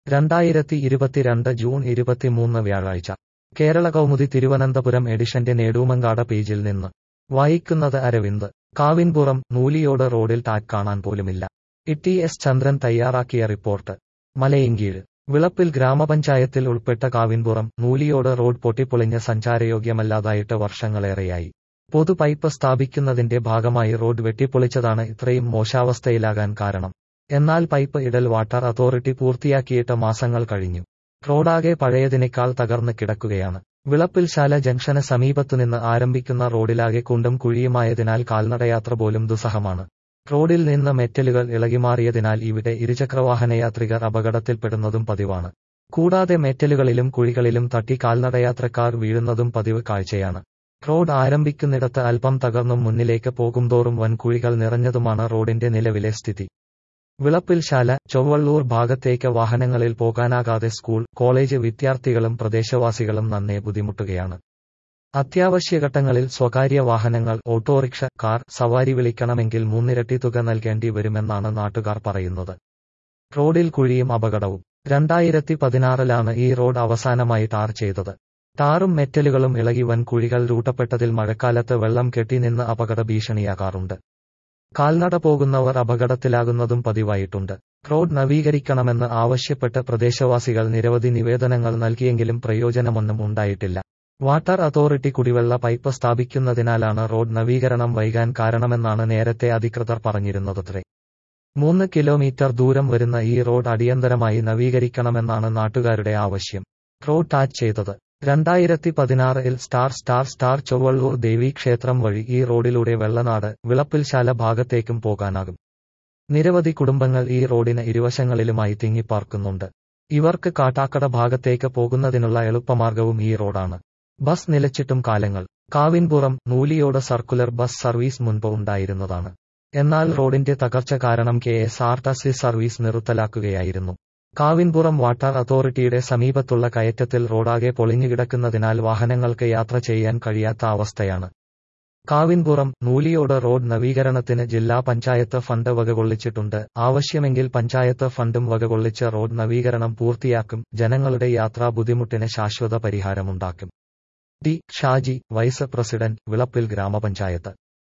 രണ്ടായിരത്തി ഇരുപത്തിരണ്ട് ജൂൺ ഇരുപത്തിമൂന്ന് വ്യാഴാഴ്ച കേരള കൗമുദി തിരുവനന്തപുരം എഡിഷന്റെ നേടൂമങ്കാട പേജിൽ നിന്ന് വായിക്കുന്നത് അരവിന്ദ് കാവിൻപുറം നൂലിയോട് റോഡിൽ ടാറ്റ് കാണാൻ പോലുമില്ല ഇ എസ് ചന്ദ്രൻ തയ്യാറാക്കിയ റിപ്പോർട്ട് മലയങ്കീഴ് വിളപ്പിൽ ഗ്രാമപഞ്ചായത്തിൽ ഉൾപ്പെട്ട കാവിൻപുറം നൂലിയോട് റോഡ് പൊട്ടിപ്പൊളിഞ്ഞ് സഞ്ചാരയോഗ്യമല്ലാതായിട്ട് വർഷങ്ങളേറെയായി പൊതു പൈപ്പ് സ്ഥാപിക്കുന്നതിന്റെ ഭാഗമായി റോഡ് വെട്ടിപ്പൊളിച്ചതാണ് ഇത്രയും മോശാവസ്ഥയിലാകാൻ കാരണം എന്നാൽ പൈപ്പ് ഇടൽ വാട്ടർ അതോറിറ്റി പൂർത്തിയാക്കിയിട്ട് മാസങ്ങൾ കഴിഞ്ഞു റോഡാകെ പഴയതിനേക്കാൾ തകർന്ന് കിടക്കുകയാണ് വിളപ്പിൽശാല ജംഗ്ഷന് സമീപത്തുനിന്ന് ആരംഭിക്കുന്ന റോഡിലാകെ കുണ്ടും കുഴിയുമായതിനാൽ കാൽനടയാത്ര പോലും ദുസ്സഹമാണ് റോഡിൽ നിന്ന് മെറ്റലുകൾ ഇളകിമാറിയതിനാൽ ഇവിടെ ഇരുചക്രവാഹനയാത്രികർ അപകടത്തിൽപ്പെടുന്നതും പതിവാണ് കൂടാതെ മെറ്റലുകളിലും കുഴികളിലും തട്ടി കാൽനടയാത്രക്കാർ വീഴുന്നതും പതിവ് കാഴ്ചയാണ് റോഡ് ആരംഭിക്കുന്നിടത്ത് അല്പം തകർന്നും മുന്നിലേക്ക് പോകുംതോറും വൻ കുഴികൾ നിറഞ്ഞതുമാണ് റോഡിന്റെ നിലവിലെ സ്ഥിതി വിളപ്പിൽശാല ചൊവ്വള്ളൂർ ഭാഗത്തേക്ക് വാഹനങ്ങളിൽ പോകാനാകാതെ സ്കൂൾ കോളേജ് വിദ്യാർത്ഥികളും പ്രദേശവാസികളും നന്നേ ബുദ്ധിമുട്ടുകയാണ് അത്യാവശ്യഘട്ടങ്ങളിൽ സ്വകാര്യ വാഹനങ്ങൾ ഓട്ടോറിക്ഷ കാർ സവാരി വിളിക്കണമെങ്കിൽ മൂന്നിരട്ടി തുക നൽകേണ്ടി വരുമെന്നാണ് നാട്ടുകാർ പറയുന്നത് റോഡിൽ കുഴിയും അപകടവും രണ്ടായിരത്തി പതിനാറിലാണ് ഈ റോഡ് അവസാനമായി ടാർ ചെയ്തത് ടാറും മെറ്റലുകളും ഇളകി വൻ കുഴികൾ രൂട്ടപ്പെട്ടതിൽ മഴക്കാലത്ത് വെള്ളം കെട്ടി നിന്ന് അപകട ഭീഷണിയാകാറുണ്ട് കാൽനട പോകുന്നവർ അപകടത്തിലാകുന്നതും പതിവായിട്ടുണ്ട് റോഡ് നവീകരിക്കണമെന്ന് ആവശ്യപ്പെട്ട് പ്രദേശവാസികൾ നിരവധി നിവേദനങ്ങൾ നൽകിയെങ്കിലും പ്രയോജനമൊന്നും ഉണ്ടായിട്ടില്ല വാട്ടർ അതോറിറ്റി കുടിവെള്ള പൈപ്പ് സ്ഥാപിക്കുന്നതിനാലാണ് റോഡ് നവീകരണം വൈകാൻ കാരണമെന്നാണ് നേരത്തെ അധികൃതർ പറഞ്ഞിരുന്നതത്രേ മൂന്ന് കിലോമീറ്റർ ദൂരം വരുന്ന ഈ റോഡ് അടിയന്തരമായി നവീകരിക്കണമെന്നാണ് നാട്ടുകാരുടെ ആവശ്യം റോഡ് ടാച്ച് ചെയ്തത് രണ്ടായിരത്തി പതിനാറിൽ സ്റ്റാർ സ്റ്റാർ സ്റ്റാർ ചൊവ്വള്ളൂർ ദേവീക്ഷേത്രം വഴി ഈ റോഡിലൂടെ വെള്ളനാട് വിളപ്പിൽശാല ഭാഗത്തേക്കും പോകാനാകും നിരവധി കുടുംബങ്ങൾ ഈ റോഡിന് ഇരുവശങ്ങളിലുമായി തിങ്ങിപ്പാർക്കുന്നുണ്ട് ഇവർക്ക് കാട്ടാക്കട ഭാഗത്തേക്ക് പോകുന്നതിനുള്ള എളുപ്പമാർഗവും ഈ റോഡാണ് ബസ് നിലച്ചിട്ടും കാലങ്ങൾ Kavinpuram Nooliyode circular bus service മുൻപ് ഉണ്ടായിരുന്നതാണ് എന്നാൽ റോഡിന്റെ തകർച്ച കാരണം K S R T C service നിർത്തലാക്കുകയായിരുന്നു കാവിൻപുറം വാട്ടർ അതോറിറ്റിയുടെ സമീപത്തുള്ള കയറ്റത്തിൽ റോഡാകെ പൊളിഞ്ഞുകിടക്കുന്നതിനാൽ വാഹനങ്ങൾക്ക് യാത്ര ചെയ്യാൻ കഴിയാത്ത അവസ്ഥയാണ് കാവിൻപുറം നൂലിയോട് റോഡ് നവീകരണത്തിന് ജില്ലാ പഞ്ചായത്ത് ഫണ്ട് വകകൊള്ളിച്ചിട്ടുണ്ട് ആവശ്യമെങ്കിൽ പഞ്ചായത്ത് ഫണ്ടും വകകൊള്ളിച്ച് റോഡ് നവീകരണം പൂർത്തിയാക്കും ജനങ്ങളുടെ യാത്രാ ബുദ്ധിമുട്ടിന് ശാശ്വത പരിഹാരമുണ്ടാക്കും T Shaji vice president Vilappil ഗ്രാമപഞ്ചായത്ത്